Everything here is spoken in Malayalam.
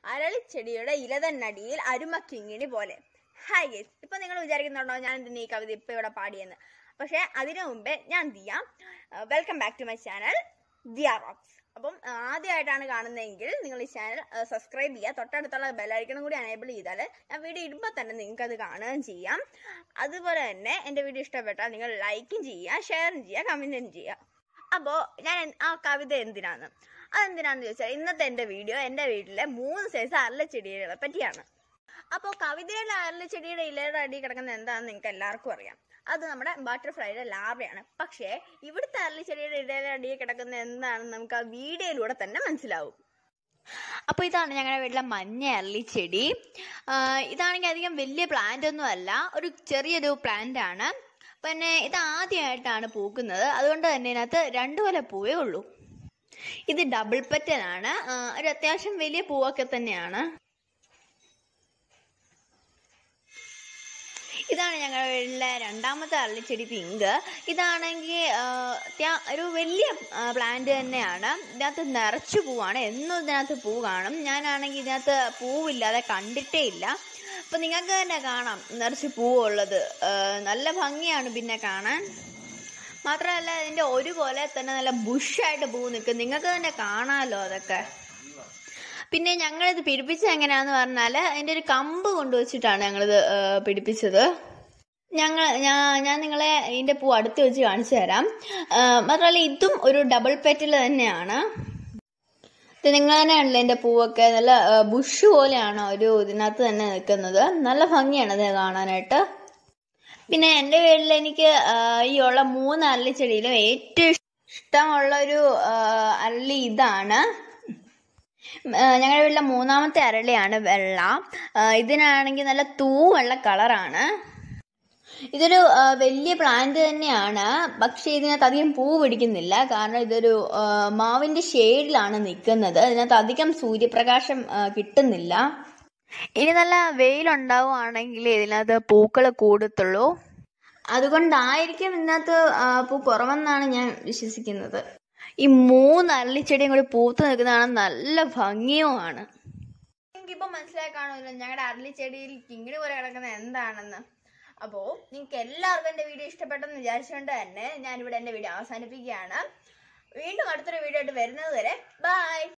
അരളിച്ചെടിയുടെ ഇലതന്നടിയിൽ അരുമക്കിങ്ങിണി പോലെ ഹായ് ഗേസ് ഇപ്പൊ നിങ്ങൾ വിചാരിക്കുന്നുണ്ടോ ഞാൻ എന്തിനാ ഈ കവിത ഇപ്പൊ ഇവിടെ പാടിയെന്ന് പക്ഷെ അതിനു മുമ്പേ ഞാൻ Diya welcome back to my channel Diya rocks അപ്പം ആ, ആദ്യമായിട്ടാണ് കാണുന്നതെങ്കിൽ നിങ്ങൾ ഈ ചാനൽ സബ്സ്ക്രൈബ് ചെയ്യുക തൊട്ടടുത്തുള്ള ബെല്ലൈക്കണം കൂടി അനേബിൾ ചെയ്താൽ ഞാൻ വീഡിയോ ഇടുമ്പോൾ തന്നെ നിങ്ങൾക്ക് അത് കാണുകയും ചെയ്യാം അതുപോലെ തന്നെ എൻ്റെ വീഡിയോ ഇഷ്ടപ്പെട്ടാൽ നിങ്ങൾ ലൈക്കും ചെയ്യുക ഷെയറും ചെയ്യുക കമൻറ്റും ചെയ്യുക അപ്പോൾ ഞാൻ എൻ- ആ കവിത എന്തിനാണ് അതെന്തിനാന്ന് ചോദിച്ചാൽ ഇന്നത്തെ എൻ്റെ വീഡിയോ എൻ്റെ വീട്ടിലെ മൂന്ന് സൈസ് അരളിച്ചെടികളെ പറ്റിയാണ് അപ്പോൾ കവിതയിലെ അരളിച്ചെടിയുടെ ഇലയുടെ അടി കിടക്കുന്നത് എന്താണെന്ന് നിങ്ങൾക്ക് എല്ലാവർക്കും അറിയാം അത് നമ്മുടെ ബട്ടർഫ്ലൈയുടെ ലാർവയാണ് പക്ഷേ ഇവിടുത്തെ അരളിച്ചെടിയുടെ ഇലയുടെ അടിയിൽ കിടക്കുന്നത് എന്താണെന്ന് നമുക്ക് ആ വീഡിയോയിലൂടെ തന്നെ മനസ്സിലാവും അപ്പോൾ ഇതാണ് ഞങ്ങളുടെ വീട്ടിലെ മഞ്ഞ അരളിച്ചെടി ആഹ് ഇതാണെങ്കിൽ അധികം വലിയ പ്ലാന്റ് ഒന്നും അല്ല ഒരു ചെറിയൊരു പ്ലാന്റ് ആണ് പിന്നെ ഇത് ആദ്യമായിട്ടാണ് പൂക്കുന്നത് അതുകൊണ്ട് തന്നെ ഇതിനകത്ത് രണ്ടു കൊല പൂവേ ഉള്ളൂ ഇത് ഡബിൾ പെറ്റനാണ് ആഹ് ഒരു അത്യാവശ്യം വലിയ പൂവൊക്കെ തന്നെയാണ് ഇതാണ് ഞങ്ങളുടെ വീട്ടിലെ രണ്ടാമത്തെ അള്ളിച്ചെടി പിങ്ക് ഇതാണെങ്കിൽ ഒരു വലിയ പ്ലാന്റ് തന്നെയാണ് ഇതിനകത്ത് നിറച്ചു പൂവാണ് എന്നും ഇതിനകത്ത് പൂ കാണും ഞാനാണെങ്കിൽ ഇതിനകത്ത് പൂവില്ലാതെ കണ്ടിട്ടേ ഇല്ല അപ്പൊ നിങ്ങൾക്ക് തന്നെ കാണാം നിറച്ച് പൂവുള്ളത് ആ, നല്ല ഭംഗിയാണ് പിന്നെ കാണാൻ മാത്രമല്ല ഇതിന്റെ ഒരു പോലെ തന്നെ നല്ല ബുഷായിട്ട് പൂ നിൽക്കും നിങ്ങൾക്ക് തന്നെ കാണാമല്ലോ അതൊക്കെ പിന്നെ ഞങ്ങളിത് പിടിപ്പിച്ചത് എങ്ങനെയാന്ന് പറഞ്ഞാൽ അതിൻ്റെ ഒരു കമ്പ് കൊണ്ടുവച്ചിട്ടാണ് ഞങ്ങളിത് ആ, പിടിപ്പിച്ചത് ഞങ്ങൾ ഞാൻ ഞാൻ നിങ്ങളെ ഇതിൻ്റെ പൂ അടുത്ത് വെച്ച് കാണിച്ചു തരാം ആ, മാത്രമല്ല ഇതും ഒരു ഡബിൾ പെറ്റൽ തന്നെയാണ് ഇത് നിങ്ങൾ തന്നെയാണല്ലോ എൻ്റെ പൂവൊക്കെ നല്ല ആ, ബുഷ് പോലെയാണ് ഒരു ഇതിനകത്ത് തന്നെ നിൽക്കുന്നത് നല്ല ഭംഗിയാണ് ഇത് കാണാനായിട്ട് പിന്നെ എൻ്റെ വീട്ടിൽ എനിക്ക് ആ, ഈ ഉള്ള മൂന്ന് അരളിച്ചെടിയിലും ഏറ്റവും ഇഷ്ടമുള്ള ഒരു ആ, അരളി ഇതാണ് ആ, ഞങ്ങളുടെ വീട്ടിലെ മൂന്നാമത്തെ അരളിയാണ് വെള്ള ആ, ഇതിനാണെങ്കിൽ നല്ല തൂവെള്ള കളറാണ് ഇതൊരു ആ, വലിയ പ്ലാന്റ് തന്നെയാണ് പക്ഷേ ഇതിനകത്ത് അധികം പൂ പിടിക്കുന്നില്ല കാരണം ഇതൊരു ആ, മാവിന്റെ ഷെയ്ഡിലാണ് നിൽക്കുന്നത് ഇതിനകത്ത് അധികം സൂര്യപ്രകാശം ആ, കിട്ടുന്നില്ല ഇനി നല്ല വെയിലുണ്ടാവുകയാണെങ്കിൽ ഇതിനകത്ത് പൂക്കൾ കൂടത്തുള്ളൂ അതുകൊണ്ടായിരിക്കും ഇതിനകത്ത് ആ, പൂ കുറവെന്നാണ് ഞാൻ വിശ്വസിക്കുന്നത് ഈ മൂന്ന് അരളിച്ചെടിയും കൂടി പൂത്ത് നിൽക്കുന്നതാണ് നല്ല ഭംഗിയുമാണ് നിങ്ങൾക്കിപ്പോ മനസ്സിലായി കാണുമല്ലോ ഞങ്ങളുടെ അരളിച്ചെടിയിൽ കിങ്ങിണി പോലെ കിടക്കുന്നത് എന്താണെന്ന് അപ്പോൾ നിങ്ങൾക്ക് എല്ലാവർക്കും എൻ്റെ വീഡിയോ ഇഷ്ടപ്പെട്ടെന്ന് വിചാരിച്ചുകൊണ്ട് തന്നെ ഞാനിവിടെ എൻ്റെ വീഡിയോ അവസാനിപ്പിക്കുകയാണ് വീണ്ടും അടുത്തൊരു വീഡിയോ ആയിട്ട് വരുന്നത് വരെ ബൈ